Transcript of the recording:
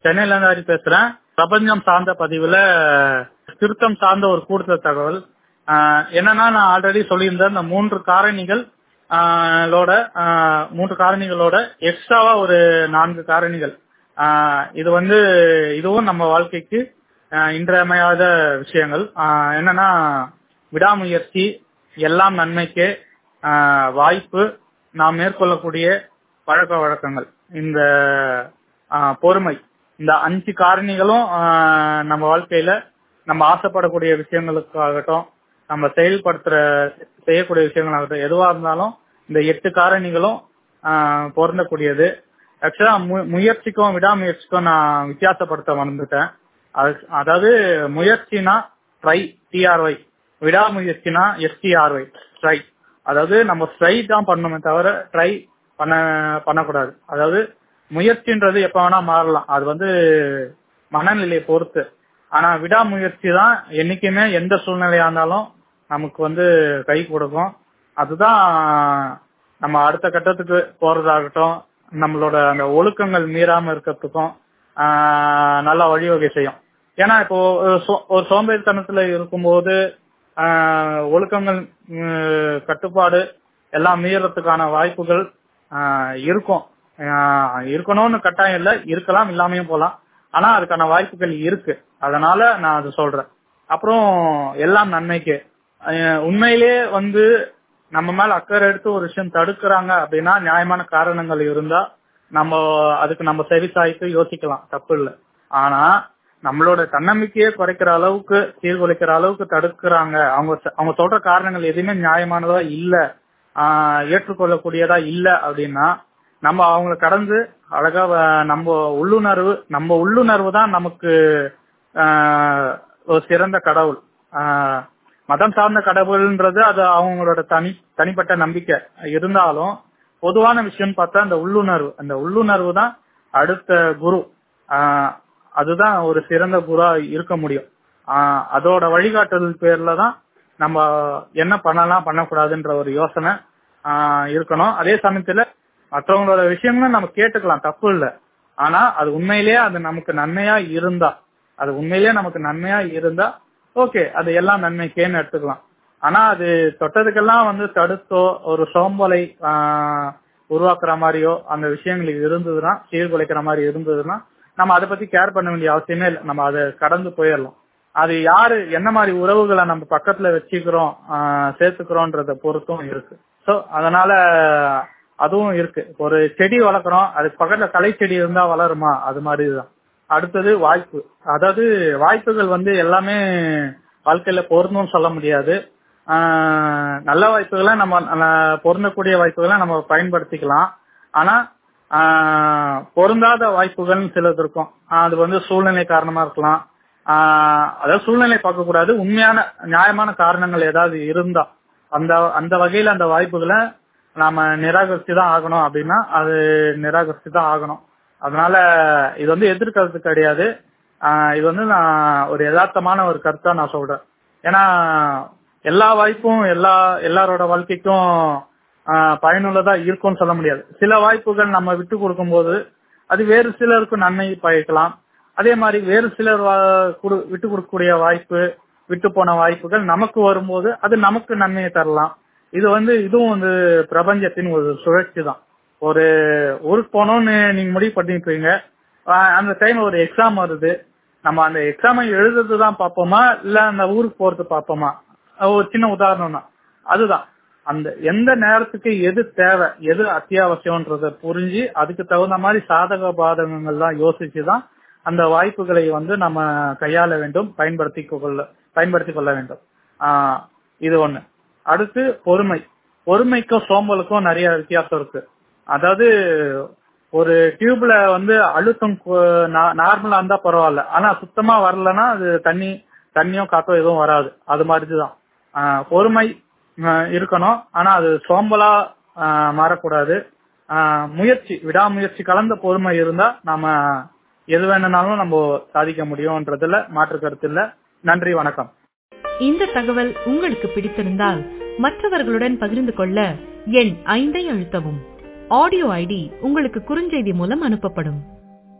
சென்னையில இருந்து ஹரி பேசுறேன் பிரபஞ்சம் சார்ந்த பதிவுல திருத்தம் சார்ந்த ஒரு கூடுதல் தகவல் ஆஹ் என்னன்னா நான் ஆல்ரெடி சொல்லியிருந்தேன் இந்த மூன்று காரணிகள் ஆஹ் லோட ஆஹ் மூன்று காரணிகளோட எக்ஸ்ட்ராவா ஒரு நான்கு காரணிகள் ஆஹ் இது வந்து இதுவும் நம்ம வாழ்க்கைக்கு ஆஹ் இன்றியமையாத விஷயங்கள் ஆஹ் என்னன்னா விடாமுயற்சி எல்லாம் நன்மைக்கே ஆஹ் வாய்ப்பு நாம் மேற்கொள்ளக்கூடிய பழக்க வழக்கங்கள் இந்த ஆஹ் பொறுமை இந்த அஞ்சு காரணிகளும் ஆஹ் நம்ம வாழ்க்கையில நம்ம ஆசைப்படக்கூடிய விஷயங்களுக்காகட்டும் நம்ம செயல்படுத்துற செய்யக்கூடிய விஷயங்களாகட்டும் எதுவா இருந்தாலும் இந்த எட்டு காரணிகளும் ஆஹ் பொருந்தக்கூடியது ஆக்சுவலா முயற்சிக்கும் விடாமுயற்சிக்கும் நான் வித்தியாசப்படுத்த மறந்துட்டேன் அது- அதாவது முயற்சினா ட்ரை டிஆர்ஒய் விடாமுயற்சினா எஸ்டிஆர்ஒய் ட்ரை அதாவது நம்ம ட்ரை தான் பண்ணணுமே தவிர ட்ரை பண்ண பண்ணக்கூடாது அதாவது முயற்சின்றது எப்ப வேணா மாறலாம் அது வந்து மனநிலையை பொறுத்து ஆனா விடாமுயற்சி தான் என்னைக்குமே எந்த சூழ்நிலையா இருந்தாலும் நமக்கு வந்து கை கொடுக்கும் அதுதான் நம்ம அடுத்த கட்டத்துக்கு போறதாகட்டும் நம்மளோட அந்த ஒழுக்கங்கள் மீறாம இருக்கிறதுக்கும் ஆஹ் நல்லா வழிவகை செய்யும் ஏன்னா இப்போ ஒரு சோ- ஒரு சோம்பேறித்தனத்துல இருக்கும்போது ஆஹ் ஒழுக்கங்கள் உம், கட்டுப்பாடு எல்லாம் மீறதுக்கான வாய்ப்புகள் ஆஹ் இருக்கும் ஆஹ் இருக்கணும்னு கட்டாயம் இல்ல இருக்கலாம் இல்லாமையும் போலாம் ஆனா அதுக்கான வாய்ப்புகள் இருக்கு அதனால நான் அது சொல்றேன் அப்புறம் எல்லாம் நன்மைக்கு அஹ் உண்மையிலேயே வந்து நம்ம மேல அக்கறை எடுத்து ஒரு விஷயம் தடுக்கிறாங்க அப்படின்னா நியாயமான காரணங்கள் இருந்தா நம்ம அதுக்கு நம்ம சரி சாய்த்து யோசிக்கலாம் தப்பு இல்லை ஆனா நம்மளோட தன்னம்பிக்கையை குறைக்கிற அளவுக்கு சீர்குலைக்கிற அளவுக்கு தடுக்கிறாங்க அவங்க ச- அவங்க சொல்ற காரணங்கள் எதுவுமே நியாயமானதா இல்ல ஆஹ் ஏற்றுக்கொள்ளக்கூடியதா இல்ல அப்படின்னா நம்ம அவங்கள கடந்து அழகா வ- நம்ம உள்ளுணர்வு நம்ம உள்ளுணர்வு தான் நமக்கு ஆஹ் ஒரு சிறந்த கடவுள் ஆஹ் மதம் சார்ந்த கடவுள்ன்றது அது அவங்களோட தனி தனிப்பட்ட நம்பிக்கை இருந்தாலும் பொதுவான விஷயம் பார்த்தா அந்த உள்ளுணர்வு அந்த உள்ளுணர்வு தான் அடுத்த குரு ஆஹ் அதுதான் ஒரு சிறந்த குருவா இருக்க முடியும் ஆஹ் அதோட வழிகாட்டுதல் பேர்ல தான் நம்ம என்ன பண்ணலாம் பண்ணக்கூடாதுன்ற ஒரு யோசனை ஆஹ் இருக்கணும் அதே சமயத்துல மற்றவங்களோட விஷயங்களும் நம்ம கேட்டுக்கலாம் தப்பு இல்லை ஆனா அது உண்மையிலேயே அது நமக்கு நன்மையா இருந்தா அது உண்மையிலேயே நமக்கு நன்மையா இருந்தா ஓகே அது எல்லாம் நன்மைக்கேன்னு எடுத்துக்கலாம் ஆனா அது தொட்டதுக்கெல்லாம் வந்து தடுத்தோ ஒரு சோம்பலை ஆஹ், உருவாக்குற மாதிரியோ அந்த விஷயங்கள் இருந்ததுன்னா சீர்குலைக்கிற மாதிரி இருந்ததுன்னா நம்ம அதை பத்தி கேர் பண்ண வேண்டிய அவசியமே இல்லை நம்ம அதை கடந்து போயிடலாம் அது யாரு என்ன மாதிரி உறவுகளை நம்ம பக்கத்துல வச்சுக்கிறோம் ஆஹ், சேர்த்துக்கிறோன்றத பொறுத்தும் இருக்கு சோ அதனால அதுவும் இருக்கு ஒரு செடி வளர்க்குறோம் அதுக்கு பக்கத்துல களை செடி இருந்தா வளருமா அது மாதிரிதான் அடுத்தது வாய்ப்பு அதாவது வாய்ப்புகள் வந்து எல்லாமே வாழ்க்கையில பொருந்தும்னு சொல்ல முடியாது ஆஹ் நல்ல வாய்ப்புகளை நம்ம ந- பொருந்தக்கூடிய வாய்ப்புகளை நம்ம பயன்படுத்திக்கலாம் ஆனா ஆஹ் பொருந்தாத வாய்ப்புகள் சிலது இருக்கும் ஆஹ் அது வந்து சூழ்நிலை காரணமா இருக்கலாம் ஆஹ் அதாவது சூழ்நிலை பார்க்க கூடாது உண்மையான நியாயமான காரணங்கள் ஏதாவது இருந்தா அந்த அந்த வகையில அந்த வாய்ப்புகளை நாம நிராகரிச்சு தான் ஆகணும் அப்படின்னா அது நிராகரிச்சு தான் ஆகணும் அதனால இது வந்து எதிர்க்கிறது கிடையாது ஆஹ் இது வந்து நான் ஒரு யதார்த்தமான ஒரு கருத்தா நான் சொல்றேன் ஏன்னா எல்லா வாய்ப்பும் எல்லா எல்லாரோட வாழ்க்கைக்கும் ஆஹ் பயனுள்ளதா இருக்கும்னு சொல்ல முடியாது சில வாய்ப்புகள் நம்ம விட்டு கொடுக்கும்போது அது வேறு சிலருக்கு நன்மை பயக்கலாம் அதே மாதிரி வேறு சிலர் வா- குடு- விட்டு கொடுக்கக்கூடிய வாய்ப்பு விட்டு போன வாய்ப்புகள் நமக்கு வரும்போது அது நமக்கு நன்மையை தரலாம் இது வந்து இதுவும் வந்து பிரபஞ்சத்தின் ஒரு சுழற்சி தான் ஒரு ஊருக்கு போகணும்னு நீங்க முடிவு பண்ணிருப்பீங்க ஆஹ் அந்த டைம் ஒரு எக்ஸாம் வருது நம்ம அந்த எக்ஸாமை எழுதுறது தான் பார்ப்போமா இல்ல அந்த ஊருக்கு போறது பார்ப்போமா அஹ் ஒரு சின்ன உதாரணம் தான் அதுதான் அந்த எந்த நேரத்துக்கு எது தேவை எது அத்தியாவசியம்ன்றத புரிஞ்சு அதுக்கு தகுந்த மாதிரி சாதக பாதகங்கள் தான் யோசிச்சு தான் அந்த வாய்ப்புகளை வந்து நம்ம கையாள வேண்டும் பயன்படுத்தி கொள்ள பயன்படுத்தி கொள்ள வேண்டும் ஆஹ் இது ஒண்ணு அடுத்து பொறுமை பொறுமைக்கும் சோம்பலுக்கும் நிறைய வித்தியாசம் இருக்கு அதாவது ஒரு டியூப்ல வந்து அழுத்தம் நார்மலா இருந்தா பரவாயில்ல ஆனா சுத்தமா வரலன்னா அது தண்ணி தண்ணியோ காத்தோ எதுவும் வராது அது மாதிரிதான் ஆஹ் பொறுமை ஆஹ் இருக்கணும் ஆனா அது சோம்பலா ஆஹ் மாறக்கூடாது ஆஹ் முயற்சி விடாமுயற்சி கலந்த பொறுமை இருந்தா நாம எது வேணும்னாலும் நம்ம சாதிக்க முடியும்ன்றதுல மாற்று கருத்து இல்ல நன்றி வணக்கம் இந்த தகவல் உங்களுக்கு பிடித்திருந்தால் மற்றவர்களுடன் பகிர்ந்து கொள்ள எண் ஐந்தை அழுத்தவும் ஆடியோ ஐடி உங்களுக்கு குறுஞ்செய்தி மூலம் அனுப்பப்படும்